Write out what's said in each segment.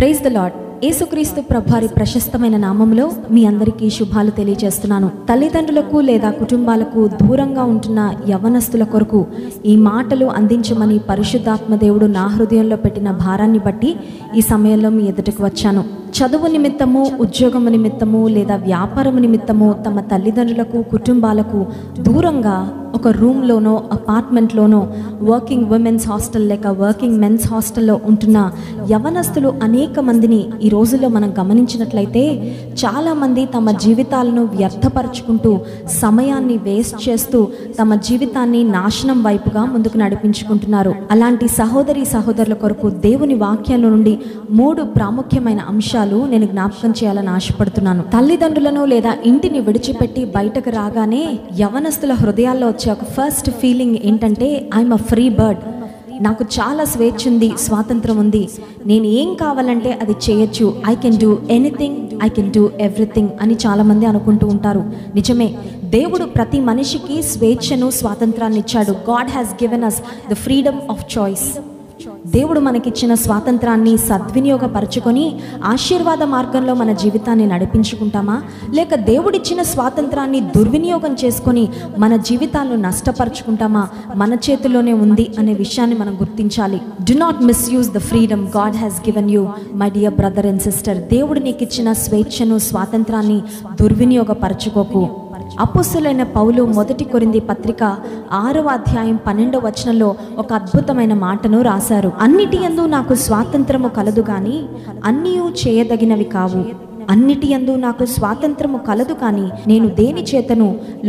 praise the lord యేసుక్రీస్తు ప్రభారి ప్రశస్తమైన నామంలో మీ అందరికీ శుభాలు తెలియజేస్తున్నాను తల్లిదండ్రులకు లేదా కుటుంబాలకు దూరంగా ఉంటున్న యవనస్తుల కొరకు ఈ మాటలు అందించమని పరిశుద్ధాత్మ దేవుడు నా హృదయంలో పెట్టిన భారాన్ని బట్టి ఈ సమయంలో మీ ఎదుటకు వచ్చాను చదువు నిమిత్తము ఉద్యోగము నిమిత్తము లేదా వ్యాపారము నిమిత్తము తమ తల్లిదండ్రులకు కుటుంబాలకు దూరంగా ఒక రూమ్లోనో అపార్ట్మెంట్లోనో వర్కింగ్ ఉమెన్స్ హాస్టల్ లేక వర్కింగ్ మెన్స్ హాస్టల్లో ఉంటున్న యవనస్తులు అనేక మందిని ఈ రోజుల్లో మనం గమనించినట్లయితే చాలామంది తమ జీవితాలను వ్యర్థపరుచుకుంటూ సమయాన్ని వేస్ట్ చేస్తూ తమ జీవితాన్ని నాశనం వైపుగా ముందుకు నడిపించుకుంటున్నారు అలాంటి సహోదరి సహోదరుల కొరకు దేవుని వాక్యంలో నుండి మూడు ప్రాముఖ్యమైన అంశాలు నేను జ్ఞాపకం చేయాలని ఆశపడుతున్నాను తల్లిదండ్రులను లేదా ఇంటిని విడిచిపెట్టి బయటకు రాగానే యవనస్తుల హృదయాల్లో వచ్చే ఒక ఫస్ట్ ఫీలింగ్ ఏంటంటే ఐఎమ్ అ ఫ్రీ బర్డ్ నాకు చాలా స్వేచ్ఛ ఉంది స్వాతంత్రం ఉంది నేను ఏం కావాలంటే అది చేయొచ్చు I can do anything I can do everything అని చాలామంది అనుకుంటూ ఉంటారు నిజమే దేవుడు ప్రతి మనిషికి స్వేచ్ఛను స్వాతంత్రాన్ని ఇచ్చాడు God has given us the freedom of choice దేవుడు మనకిచ్చిన స్వాతంత్రాన్ని సద్వినియోగపరచుకొని ఆశీర్వాద మార్గంలో మన జీవితాన్ని నడిపించుకుంటామా లేక దేవుడిచ్చిన స్వాతంత్రాన్ని దుర్వినియోగం చేసుకొని మన జీవితాలను నష్టపరుచుకుంటామా మన చేతిలోనే ఉంది అనే విషయాన్ని మనం గుర్తించాలి do not misuse the freedom God has given you my dear brother and sister దేవుడు నీకు ఇచ్చిన స్వేచ్ఛను స్వాతంత్రాన్ని దుర్వినియోగపరచుకోకు అపుస్సులైన పౌలు మొదటి కొరింది పత్రిక ఆరవ అధ్యాయం పన్నెండవ వచనంలో ఒక అద్భుతమైన మాటను రాశారు అన్నిటి యందు నాకు స్వాతంత్రము కలదు గాని అన్నీయు చేయదగినవి కావు అన్నిటి యందు నాకు స్వాతంత్రము కలదు కానీ నేను దేని చేతను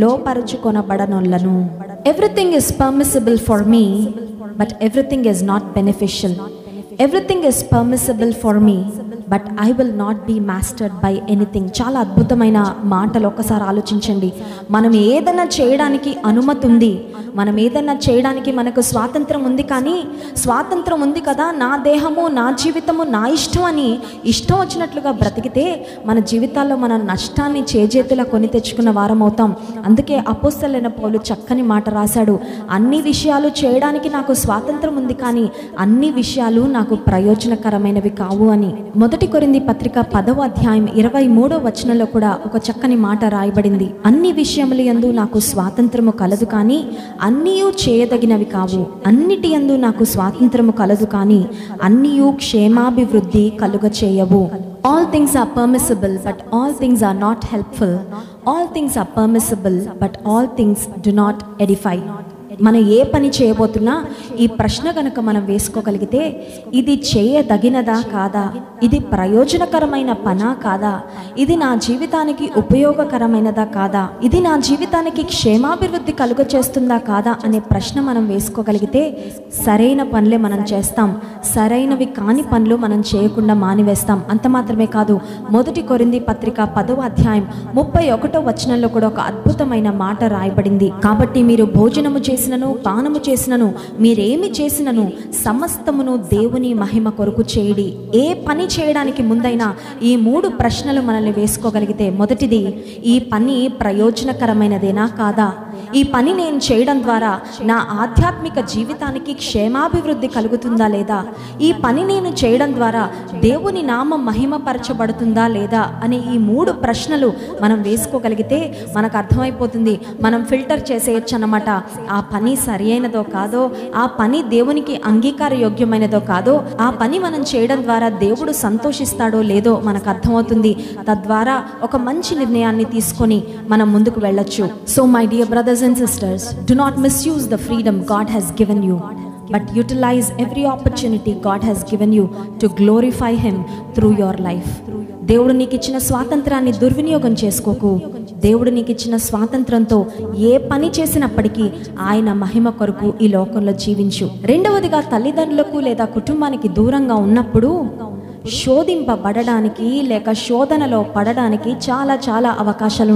లోపరుచుకొనబడనొల్లను everything is permissible for me but everything is not beneficial everything is permissible for me but I will not be mastered by anything చాలా అద్భుతమైన మాటలు ఒక్కసారి ఆలోచించండి మనం ఏదైనా చేయడానికి అనుమతి ఉంది మనం ఏదైనా చేయడానికి మనకు స్వాతంత్రం ఉంది కానీ స్వాతంత్రం ఉంది కదా నా దేహము నా జీవితము నా ఇష్టం అని ఇష్టం వచ్చినట్లుగా బ్రతికితే మన జీవితాల్లో మన నష్టాన్ని చేజేతులా కొని తెచ్చుకున్న వారం అవుతాం అందుకే అపోస్తలైన పౌలు చక్కని మాట రాశాడు అన్ని విషయాలు చేయడానికి నాకు స్వాతంత్రం ఉంది కానీ అన్ని విషయాలు నాకు ప్రయోజనకరమైనవి కావు అని మొదటి కొరింది పత్రిక పదవ అధ్యాయం ఇరవై మూడో వచనంలో కూడా ఒక చక్కని మాట రాయబడింది అన్ని విషయముల యందు నాకు స్వాతంత్రము కలదు కానీ అన్నీయూ చేయదగినవి కావు అన్నిటి యందు నాకు స్వాతంత్రము కలదు కానీ అన్నీయూ క్షేమాభివృద్ధి కలుగ చేయవు all things are permissible but all things are not helpful all things are permissible but all things do not edify మనం ఏ పని చేయబోతున్నా ఈ ప్రశ్న కనుక మనం వేసుకోగలిగితే ఇది చేయదగినదా కాదా ఇది ప్రయోజనకరమైన పనా కాదా ఇది నా జీవితానికి ఉపయోగకరమైనదా కాదా ఇది నా జీవితానికి క్షేమాభివృద్ధి కలుగ చేస్తుందా కాదా అనే ప్రశ్న మనం వేసుకోగలిగితే సరైన పనులే మనం చేస్తాం సరైనవి కాని పనులు మనం చేయకుండా మానివేస్తాం అంత మాత్రమే కాదు మొదటి కొరింది పత్రిక పదవ అధ్యాయం ముప్పై ఒకటో వచనంలో కూడా ఒక అద్భుతమైన మాట రాయబడింది కాబట్టి మీరు భోజనము చేసినను పానము చేసినను మీరేమి చేసినను సమస్తమును దేవుని మహిమ కొరకు చేయడి ఏ పని చేయడానికి ముందైనా ఈ మూడు ప్రశ్నలు మనల్ని వేసుకోగలిగితే మొదటిది ఈ పని ప్రయోజనకరమైనదేనా కాదా ఈ పని నేను చేయడం ద్వారా నా ఆధ్యాత్మిక జీవితానికి క్షేమాభివృద్ధి కలుగుతుందా లేదా ఈ పని నేను చేయడం ద్వారా దేవుని నామం మహిమపరచబడుతుందా లేదా అనే ఈ మూడు ప్రశ్నలు మనం వేసుకోగలిగితే మనకు అర్థమైపోతుంది మనం ఫిల్టర్ చేసేయచ్చు అన్నమాట ఆ పని సరి అయినదో కాదో ఆ పని దేవునికి అంగీకార యోగ్యమైనదో కాదో ఆ పని మనం చేయడం ద్వారా దేవుడు సంతోషిస్తాడో లేదో మనకు అర్థమవుతుంది తద్వారా ఒక మంచి నిర్ణయాన్ని తీసుకొని మనం ముందుకు వెళ్ళొచ్చు so my dear brothers and sisters do not misuse the freedom God has given you but utilise every opportunity God has given you to glorify him through your life దేవుడు నీకు ఇచ్చిన స్వాతంత్రాన్ని దుర్వినియోగం చేసుకోకు దేవుడు నీకు ఇచ్చిన స్వాతంత్రంతో ఏ పని చేసినప్పటికీ ఆయన మహిమ కొరకు ఈ లోకంలో జీవించు రెండవదిగా తల్లిదండ్రులకు లేదా కుటుంబానికి దూరంగా ఉన్నప్పుడు శోధింపబడడానికి లేక శోధనలో పడడానికి చాలా చాలా అవకాశాలు ఉంటాయి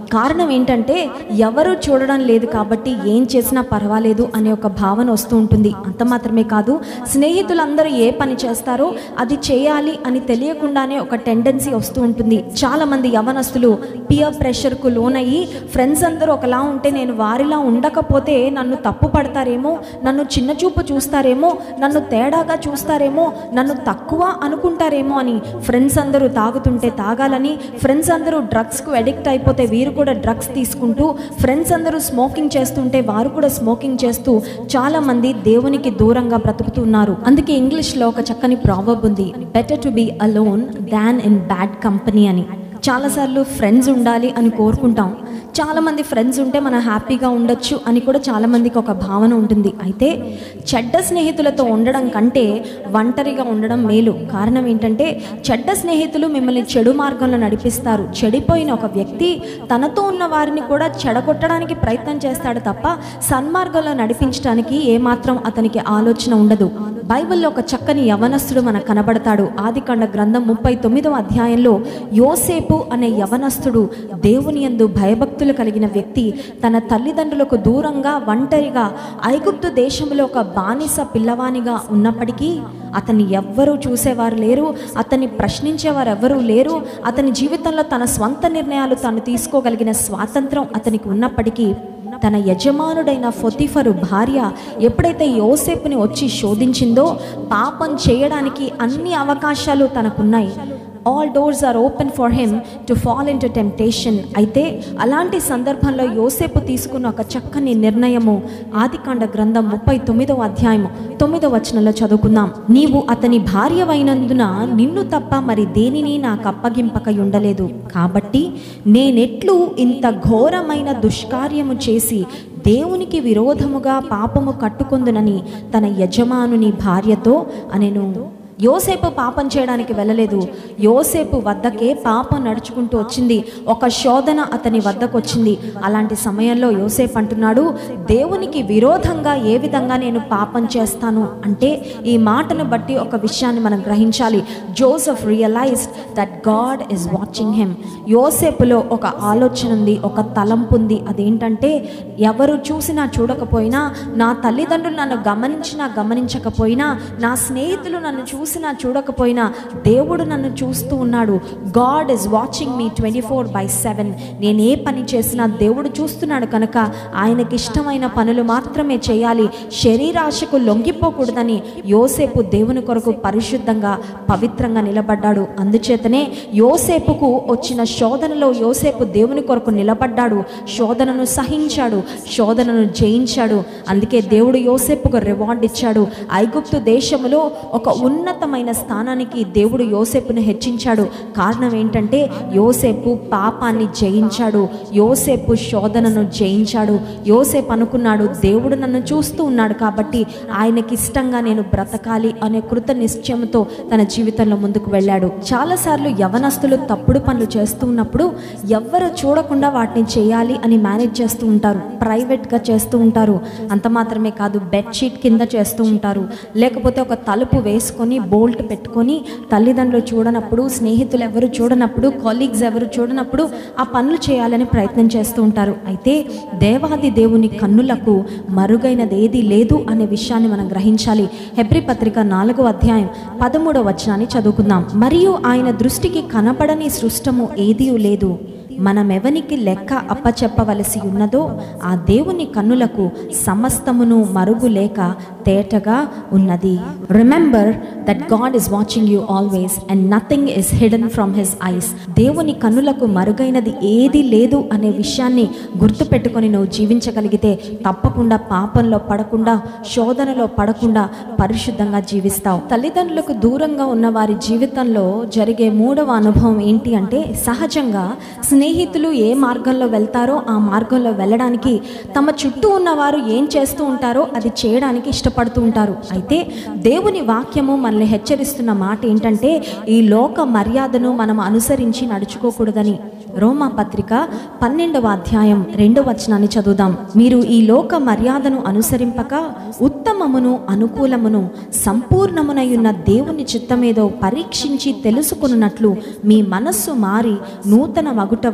కారణం ఏంటంటే ఎవరు చూడడం లేదు కాబట్టి ఏం చేసినా పర్వాలేదు అనే ఒక భావన వస్తూ ఉంటుంది అంత మాత్రమే కాదు స్నేహితులందరూ ఏ పని చేస్తారో అది చేయాలి అని తెలియకుండానే ఒక టెండెన్సీ వస్తూ ఉంటుంది చాలా మంది యవనస్తులు పియర్ ప్రెషర్కు లోనయ్యి ఫ్రెండ్స్ అందరూ ఒకలా ఉంటే నేను వారిలా ఉండకపోతే నన్ను తప్పు పడతారేమో నన్ను చిన్న చూపు చూస్తారేమో నన్ను తేడాగా చూస్తారేమో నన్ను తక్కువ అనుకుంటారేమో అని ఫ్రెండ్స్ అందరూ తాగుతుంటే తాగాలని ఫ్రెండ్స్ అందరూ డ్రగ్స్కు అడిక్ట్ అయిపోతే వీరు కూడా డ్రగ్స్ తీసుకుంటూ ఫ్రెండ్స్ అందరూ స్మోకింగ్ చేస్తుంటే వారు కూడా స్మోకింగ్ చేస్తూ చాలా మంది దేవునికి దూరంగా బ్రతుకుతున్నారు అందుకే ఇంగ్లీష్లో ఒక చక్కని ప్రావర్బ్ ఉంది better to be alone than in bad company అని చాలాసార్లు ఫ్రెండ్స్ ఉండాలి అని కోరుకుంటాం చాలామంది ఫ్రెండ్స్ ఉంటే మనం హ్యాపీగా ఉండొచ్చు అని కూడా చాలామందికి ఒక భావన ఉంటుంది అయితే చెడ్డ స్నేహితులతో ఉండడం కంటే ఒంటరిగా ఉండడం మేలు కారణం ఏంటంటే చెడ్డ స్నేహితులు మిమ్మల్ని చెడు మార్గంలో నడిపిస్తారు చెడిపోయిన ఒక వ్యక్తి తనతో ఉన్న వారిని కూడా చెడగొట్టడానికి ప్రయత్నం చేస్తాడు తప్ప సన్మార్గంలో నడిపించడానికి ఏమాత్రం అతనికి ఆలోచన ఉండదు బైబిల్లో ఒక చక్కని యవనస్తుడు మనకు కనబడతాడు ఆదికాండ గ్రంథం ముప్పై తొమ్మిదవ అధ్యాయంలో యోసేపు అనే యవనస్తుడు దేవుని యందు భయభక్తులు కలిగిన వ్యక్తి తన తల్లిదండ్రులకు దూరంగా ఒంటరిగా ఐగుప్తు దేశంలో ఒక బానిస పిల్లవానిగా ఉన్నప్పటికీ అతన్ని ఎవ్వరూ చూసేవారు లేరు అతన్ని ప్రశ్నించేవారు ఎవ్వరూ లేరు అతని జీవితంలో తన స్వంత నిర్ణయాలు తాను తీసుకోగలిగిన స్వాతంత్రం అతనికి ఉన్నప్పటికీ తన యజమానుడైన ఫొతిఫరు భార్య ఎప్పుడైతే యోసేపుని వచ్చి శోధించిందో పాపం చేయడానికి అన్ని అవకాశాలు తనకున్నాయి all doors are open for him to fall into temptation అయితే అలాంటి సందర్భంలో యోసేపు తీసుకున్న ఒక చక్కని నిర్ణయము ఆదికాండ గ్రంథం ముప్పై తొమ్మిదవ అధ్యాయము తొమ్మిదవ వచనంలో చదువుకుందాం నీవు అతని భార్యవైనందున నిన్ను తప్ప మరి దేనిని నాకు అప్పగింపక ఉండలేదు కాబట్టి నేనెట్లు ఇంత ఘోరమైన దుష్కార్యము చేసి దేవునికి విరోధముగా పాపము కట్టుకొందునని తన యజమానుని భార్యతో అనెను యోసేపు పాపం చేయడానికి వెళ్ళలేదు యోసేపు వద్దకే పాపం నడుచుకుంటూ వచ్చింది ఒక శోధన అతని వద్దకు వచ్చింది అలాంటి సమయంలో యోసేపు అంటున్నాడు దేవునికి విరోధంగా ఏ విధంగా నేను పాపం చేస్తాను అంటే ఈ మాటను బట్టి ఒక విషయాన్ని మనం గ్రహించాలి Joseph realised that God is watching him యోసేపులో ఒక ఆలోచన ఉంది ఒక తలంపు ఉంది అదేంటంటే ఎవరు చూసినా చూడకపోయినా నా తల్లిదండ్రులు నన్ను గమనించినా గమనించకపోయినా నా స్నేహితులు నన్ను చూసినా చూడకపోయినా దేవుడు నన్ను చూస్తూ ఉన్నాడు God is watching me twenty four by seven నేను ఏ పని చేసినా దేవుడు చూస్తున్నాడు కనుక ఆయనకి ఇష్టమైన పనులు మాత్రమే చేయాలి శరీరాశకు లొంగిపోకూడదని యోసేపు దేవుని కొరకు పరిశుద్ధంగా పవిత్రంగా నిలబడ్డాడు అందుచేతనే యోసేపుకు వచ్చిన శోధనలో యోసేపు దేవుని కొరకు నిలబడ్డాడు శోధనను సహించాడు శోధనను జయించాడు అందుకే దేవుడు యోసేపుకు రివార్డ్ ఇచ్చాడు ఐగుప్తు దేశములో ఒక ఉన్నతమైన స్థానానికి దేవుడు యోసేపును హెచ్చించాడు కారణం ఏంటంటే యోసేపు పాపాన్ని జయించాడు యోసేపు శోధనను జయించాడు యోసేపు అనుకున్నాడు దేవుడు నన్ను చూస్తూ ఉన్నాడు కాబట్టి ఆయనకి ఇష్టంగా నేను బ్రతకాలి అనే కృత నిశ్చయంతో తన జీవితంలో ముందుకు వెళ్ళాడు చాలాసార్లు యవనస్తులు తప్పుడు పనులు చేస్తూ ఉన్నప్పుడు ఎవ్వరు చూడకుండా వాటిని చేయాలి అని మేనేజ్ చేస్తూ ఉంటారు ప్రైవేట్గా చేస్తూ ఉంటారు అంత మాత్రమే కాదు బెడ్షీట్ కింద చేస్తూ ఉంటారు లేకపోతే ఒక తలుపు వేసుకొని బోల్ట్ పెట్టుకొని తల్లిదండ్రులు చూడనప్పుడు స్నేహితులు ఎవరు చూడనప్పుడు కొలీగ్స్ ఎవరు చూడనప్పుడు ఆ పనులు చేయాలని ప్రయత్నం చేస్తూ ఉంటారు అయితే దేవాది దేవుని కన్నులకు మరుగైనది ఏది లేదు అనే విషయాన్ని మనం గ్రహించాలి హెబ్రి పత్రిక నాలుగో అధ్యాయం పదమూడవ వచనాన్ని చదువుకుందాం మరియు ఆయన దృష్టికి కనపడని సృష్టము ఏదీ లేదు మనమెవనికి లెక్క అప్పచెప్పవలసి ఉన్నదో ఆ దేవుని కన్నులకు సమస్తమును మరుగు లేక తేటగా ఉన్నది remember that God is watching you always and nothing is hidden from his eyes దేవుని కన్నులకు మరుగైనది ఏది లేదు అనే విషయాన్ని గుర్తుపెట్టుకొని నువ్వు జీవించగలిగితే తప్పకుండా పాపంలో పడకుండా శోధనలో పడకుండా పరిశుద్ధంగా జీవిస్తావు తల్లిదండ్రులకు దూరంగా ఉన్న వారి జీవితంలో జరిగే మూడవ అనుభవం ఏంటి అంటే సహజంగా స్నేహితులు ఏ మార్గంలో వెళ్తారో ఆ మార్గంలో వెళ్ళడానికి తమ చుట్టూ ఉన్నవారు ఏం చేస్తూ ఉంటారో అది చేయడానికి ఇష్టపడుతూ ఉంటారు అయితే దేవుని వాక్యము మనల్ని హెచ్చరిస్తున్న మాట ఏంటంటే ఈ లోక మర్యాదను మనం అనుసరించి నడుచుకోకూడదని రోమా పత్రిక పన్నెండవ అధ్యాయం రెండవ వచనాన్ని చదువుదాం మీరు ఈ లోక మర్యాదను అనుసరింపక ఉత్తమమును అనుకూలమును సంపూర్ణమునయున్న దేవుని చిత్తమేదో పరీక్షించి తెలుసుకున్నట్లు మీ మనస్సు మారి నూతన మగుట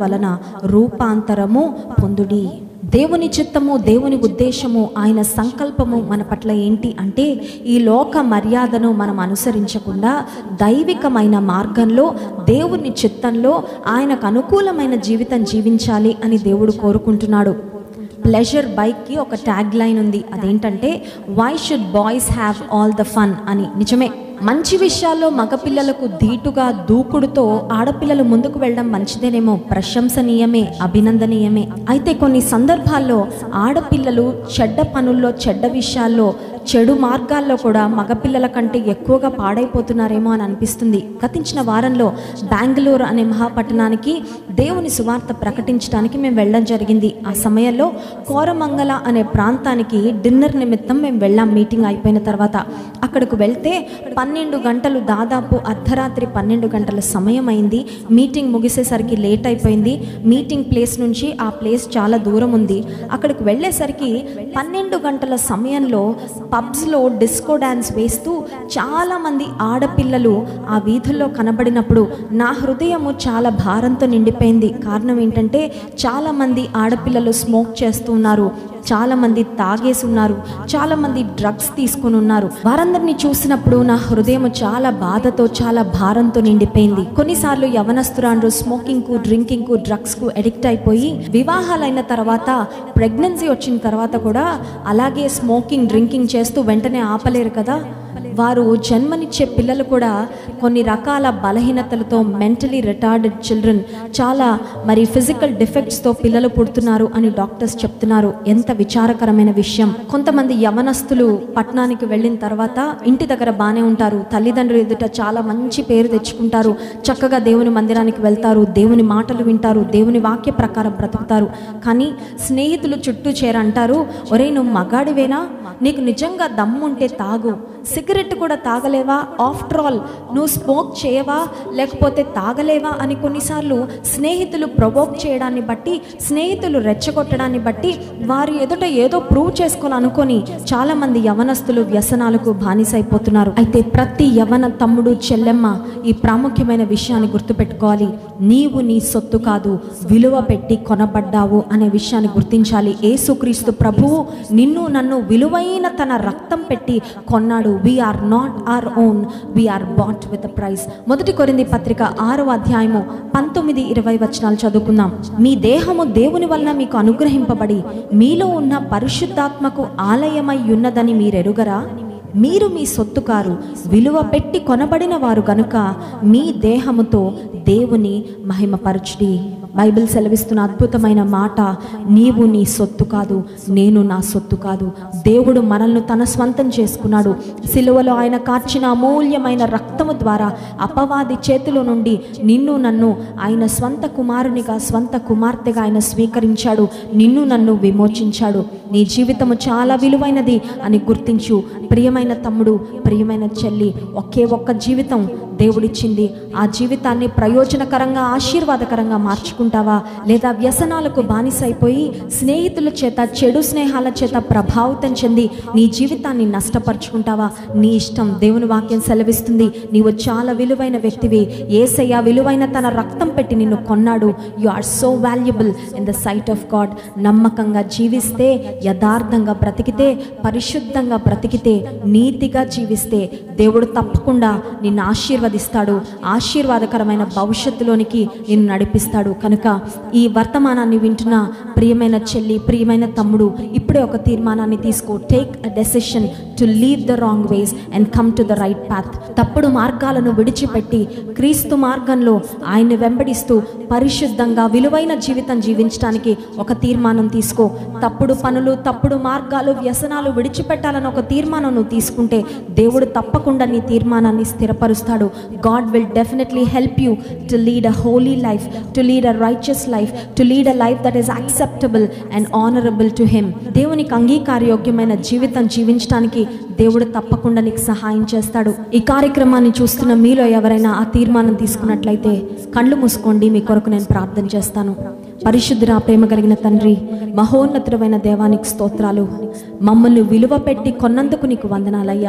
వలన రూపాంతరము పొందుడి దేవుని చిత్తము దేవుని ఉద్దేశము ఆయన సంకల్పము మన పట్ల ఏంటి అంటే ఈ లోక మర్యాదను మనం అనుసరించకుండా దైవికమైన మార్గంలో దేవుని చిత్తంలో ఆయనకు అనుకూలమైన జీవితం జీవించాలి అని దేవుడు కోరుకుంటున్నాడు ప్లెజర్ బైక్కి ఒక ట్యాగ్ లైన్ ఉంది అదేంటంటే why should boys have all the fun అని నిజమే మంచి విషయాల్లో మగపిల్లలకు ధీటుగా దూకుడుతో ఆడపిల్లలు ముందుకు వెళ్ళడం మంచిదేనేమో ప్రశంసనీయమే అభినందనీయమే అయితే కొన్ని సందర్భాల్లో ఆడపిల్లలు చెడ్డ పనుల్లో చెడ్డ విషయాల్లో చెడు మార్గాల్లో కూడా మగపిల్లల కంటే ఎక్కువగా పాడైపోతున్నారేమో అని అనిపిస్తుంది గతించిన వారంలో బెంగళూరు అనే మహాపట్టణానికి దేవుని సువార్త ప్రకటించడానికి మేము వెళ్ళడం జరిగింది ఆ సమయంలో కోరమంగళ అనే ప్రాంతానికి డిన్నర్ నిమిత్తం మేము వెళ్ళాం మీటింగ్ అయిపోయిన తర్వాత అక్కడికి వెళ్తే పన్నెండు గంటలు దాదాపు అర్ధరాత్రి పన్నెండు గంటల సమయం అయింది మీటింగ్ ముగిసేసరికి లేట్ అయిపోయింది మీటింగ్ ప్లేస్ నుంచి ఆ ప్లేస్ చాలా దూరం ఉంది అక్కడికి వెళ్ళేసరికి పన్నెండు గంటల సమయంలో పబ్స్లో డిస్కో డ్యాన్స్ వేస్తూ చాలామంది ఆడపిల్లలు ఆ వీధుల్లో కనబడినప్పుడు నా హృదయము చాలా భారంతో నిండిపోయింది కారణం ఏంటంటే చాలామంది ఆడపిల్లలు స్మోక్ చేస్తూ ఉన్నారు చాలామంది తాగేసి ఉన్నారు చాలామంది డ్రగ్స్ తీసుకుని ఉన్నారు వారందరినీ చూసినప్పుడు నా హృదయం చాలా బాధతో చాలా భారంతో నిండిపోయింది కొన్నిసార్లు యవనస్తురాండ్రు స్మోకింగ్ కు డ్రింకింగ్ కు డ్రగ్స్ కు అడిక్ట్ అయిపోయి వివాహాలైన తర్వాత ప్రెగ్నెన్సీ వచ్చిన తర్వాత కూడా అలాగే స్మోకింగ్ డ్రింకింగ్ చేస్తూ వెంటనే ఆపలేరు కదా వారు జన్మనిచ్చే పిల్లలు కూడా కొన్ని రకాల బలహీనతలతో మెంటలీ రిటార్డెడ్ చిల్డ్రన్ చాలా మరి ఫిజికల్ డిఫెక్ట్స్తో పిల్లలు పుడుతున్నారు అని డాక్టర్స్ చెప్తున్నారు ఎంత విచారకరమైన విషయం కొంతమంది యవనస్తులు పట్టణానికి వెళ్ళిన తర్వాత ఇంటి దగ్గర బాగానే ఉంటారు తల్లిదండ్రులు ఎదుట చాలా మంచి పేరు తెచ్చుకుంటారు చక్కగా దేవుని మందిరానికి వెళ్తారు దేవుని మాటలు వింటారు దేవుని వాక్య ప్రకారం బ్రతుకుతారు కానీ స్నేహితులు చుట్టూ చేరంటారు ఒరే నువ్వు మగాడివేనా నీకు నిజంగా దమ్ముంటే తాగు సిగరెట్ కూడా తాగలేవా ఆఫ్టర్ ఆల్ నువ్వు స్మోక్ చేయవా లేకపోతే తాగలేవా అని కొన్నిసార్లు స్నేహితులు ప్రొవోక్ చేయడాన్ని బట్టి స్నేహితులు రెచ్చగొట్టడాన్ని బట్టి వారి ఎదుట ఏదో ప్రూవ్ చేసుకోవాలి అనుకొని చాలామంది యవనస్తులు వ్యసనాలకు బానిసైపోతున్నారు అయితే ప్రతి యవన తమ్ముడు చెల్లెమ్మ ఈ ప్రాముఖ్యమైన విషయాన్ని గుర్తుపెట్టుకోవాలి నీవు నీ సొత్తు కాదు విలువ పెట్టి కొనబడ్డావు అనే విషయాన్ని గుర్తించాలి ఏసుక్రీస్తు ప్రభువు నిన్ను నన్ను విలువైన తన రక్తం పెట్టి కొన్నాడు we are not our own we are bought with price మొదటి కొరింది పత్రిక ఆరవ అధ్యాయము పంతొమ్మిది ఇరవై వచనాలు చదువుకుందాం మీ దేహము దేవుని వలన మీకు అనుగ్రహింపబడి మీలో ఉన్న పరిశుద్ధాత్మకు ఆలయమై ఉన్నదని మీరెరుగరా మీరు మీ సొత్తు కారు విలువ పెట్టి కొనబడిన వారు గనుక మీ దేహముతో దేవుని మహిమపరచుడి బైబిల్ సెలవిస్తున్న అద్భుతమైన మాట నీవు నీ సొత్తు కాదు నేను నా సొత్తు కాదు దేవుడు మనల్ని తన స్వంతం చేసుకున్నాడు సిలువలో ఆయన కార్చిన అమూల్యమైన రక్తము ద్వారా అపవాది చేతిలో నుండి నిన్ను నన్ను ఆయన స్వంత కుమారునిగా స్వంత కుమార్తెగా ఆయన స్వీకరించాడు నిన్ను నన్ను విమోచించాడు నీ జీవితము చాలా విలువైనది అని గుర్తించు ప్రియమైన తమ్ముడు ప్రియమైన చెల్లి ఒకే ఒక్క జీవితం దేవుడిచ్చింది ఆ జీవితాన్ని ప్రయోజనకరంగా ఆశీర్వాదకరంగా మార్చుకుంటావా లేదా వ్యసనాలకు బానిసైపోయి స్నేహితుల చేత చెడు స్నేహాల చేత ప్రభావితం చెంది నీ జీవితాన్ని నష్టపరుచుకుంటావా నీ ఇష్టం దేవుని వాక్యం సెలవిస్తుంది నీవు చాలా విలువైన వ్యక్తివి ఏసయ్య విలువైన తన రక్తం పెట్టి నిన్ను కొన్నాడు you are so valuable in the sight of God నమ్మకంగా జీవిస్తే యథార్థంగా బ్రతికితే పరిశుద్ధంగా బ్రతికితే నీతిగా జీవిస్తే దేవుడు తప్పకుండా నిన్ను ఆశీర్వదిస్తాడు ఆశీర్వాదకరమైన భవిష్యత్తులోనికి నిన్ను నడిపిస్తాడు కనుక ఈ వర్తమానాన్ని వింటున్న ప్రియమైన చెల్లి ప్రియమైన తమ్ముడు ఇప్పుడే ఒక తీర్మానాన్ని తీసుకో take a decision to leave the wrong ways and come to the right path తప్పుడు మార్గాలను విడిచిపెట్టి క్రీస్తు మార్గంలో ఆయన్ని వెంబడిస్తూ పరిశుద్ధంగా విలువైన జీవితం జీవించడానికి ఒక తీర్మానం తీసుకో తప్పుడు పనులు తప్పుడు మార్గాలు వ్యసనాలు విడిచిపెట్టాలని ఒక తీర్మానం నువ్వు తీసుకుంటే దేవుడు తప్పకుండా నీ తీర్మానాన్ని స్థిరపరుస్తాడు God will definitely help you to lead a holy life to lead a righteous life to lead a life that is acceptable and honourable to him దేవునికి అంగీకారయోగ్యమైన జీవితం జీవించడానికి దేవుడు తప్పకుండా నీకు సహాయం చేస్తాడు ఈ కార్యక్రమాన్ని చూస్తున్న మీలో ఎవరైనా ఆ తీర్మానం తీసుకున్నట్లయితే కళ్ళు మూసుకోండి మీ కొరకు నేను ప్రార్థన చేస్తాను పరిశుద్ధురా ప్రేమ కలిగిన తండ్రి మహోన్నతుడమైన దేవానికి స్తోత్రాలు మమ్మల్ని విలువ పెట్టి కొన్నందుకు నీకు వందనాలయ్యా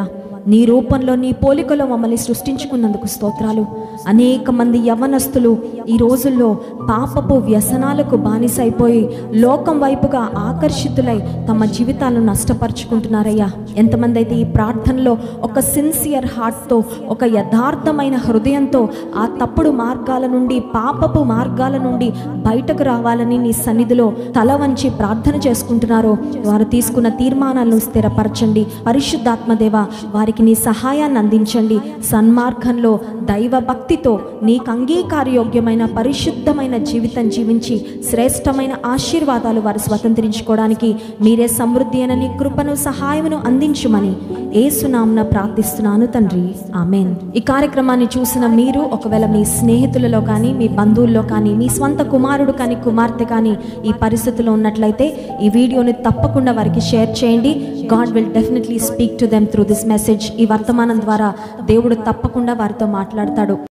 నీ రూపంలో నీ పోలికలో మమ్మల్ని సృష్టించుకున్నందుకు స్తోత్రాలు అనేక మంది యవనస్తులు ఈ రోజుల్లో పాపపు వ్యసనాలకు బానిసైపోయి లోకం వైపుగా ఆకర్షితులై తమ జీవితాలను నష్టపరుచుకుంటున్నారయ్యా ఎంతమంది అయితే ఈ ప్రార్థనలో ఒక సిన్సియర్ హార్ట్తో ఒక యథార్థమైన హృదయంతో ఆ తప్పుడు మార్గాల నుండి పాపపు మార్గాల నుండి బయటకు రావాలని నీ సన్నిధిలో తల వంచి ప్రార్థన చేసుకుంటున్నారో వారు తీసుకున్న తీర్మానాలను స్థిరపరచండి పరిశుద్ధాత్మదేవ వారికి నీ సహాయాన్ని అందించండి సన్మార్గంలో దైవ భక్తితో నీకు అంగీకారయోగ్యమైన పరిశుద్ధమైన జీవితం జీవించి శ్రేష్టమైన ఆశీర్వాదాలు వారు స్వతంత్రించుకోవడానికి మీరే సమృద్ధి అయిన నీ కృపను సహాయమును అందించుమని ఏసునాంన ప్రార్థిస్తున్నాను తండ్రి ఆమెన్ ఈ కార్యక్రమాన్ని చూసిన మీరు ఒకవేళ మీ స్నేహితులలో కానీ మీ బంధువుల్లో కానీ మీ స్వంత కుమారుడు కానీ కుమార్తె కానీ ఈ పరిస్థితిలో ఉన్నట్లయితే ఈ వీడియోని తప్పకుండా వారికి షేర్ చేయండి God will definitely speak to them through this message ఈ వర్తమానం ద్వారా దేవుడు తప్పకుండా వారితో మాట్లాడతాడు